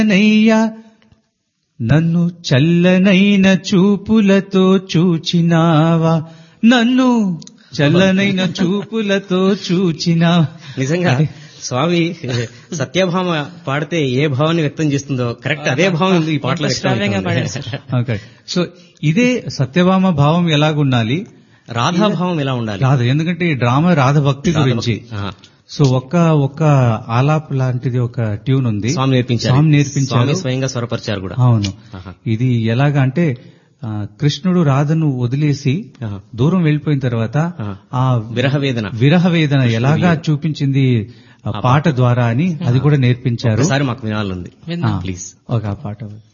నయ్యా నన్ను చల్లనైన చూపులతో చూచినావా నన్ను చల్లనైన చూపులతో చూచినా నిజంగా స్వామి సత్యభామ పాడితే ఏ భావాన్ని వ్యక్తం చేస్తుందో కరెక్ట్ అదే భావం ఈ పాటలో వ్యక్తం శ్రావ్యంగా అవుతుంది. పాడారు ఓకే సో ఇదే సత్యభామ భావం ఎలాగుండాలి రాధా భావం ఎలా ఉండాలి రాధ ఎందుకంటే ఈ డ్రామా రాధ భక్తి గురించి ఆహా. సో ఒక్క ఒక్క ఆలాప్ లాంటిది ఒక ట్యూన్ ఉంది స్వామి నేర్పించారు స్వామి నేర్పించారు స్వామి స్వయంగా స్వరపరిచారు కూడా అవును ఆహా. ఇది ఎలాగా అంటే ఆ, కృష్ణుడు రాధను వదిలేసి ఆహా. దూరం వెళ్ళిపోయిన తర్వాత ఆహా. ఆ విరహ వేదన విరహ వేదన ఎలాగా చూపించింది ఆ పాట ద్వారా అని అది కూడా నేర్పించారు ఒకసారి మాకు వినాలంది విందాం. ఆ, ప్లీజ్ ఒక ఆ పాట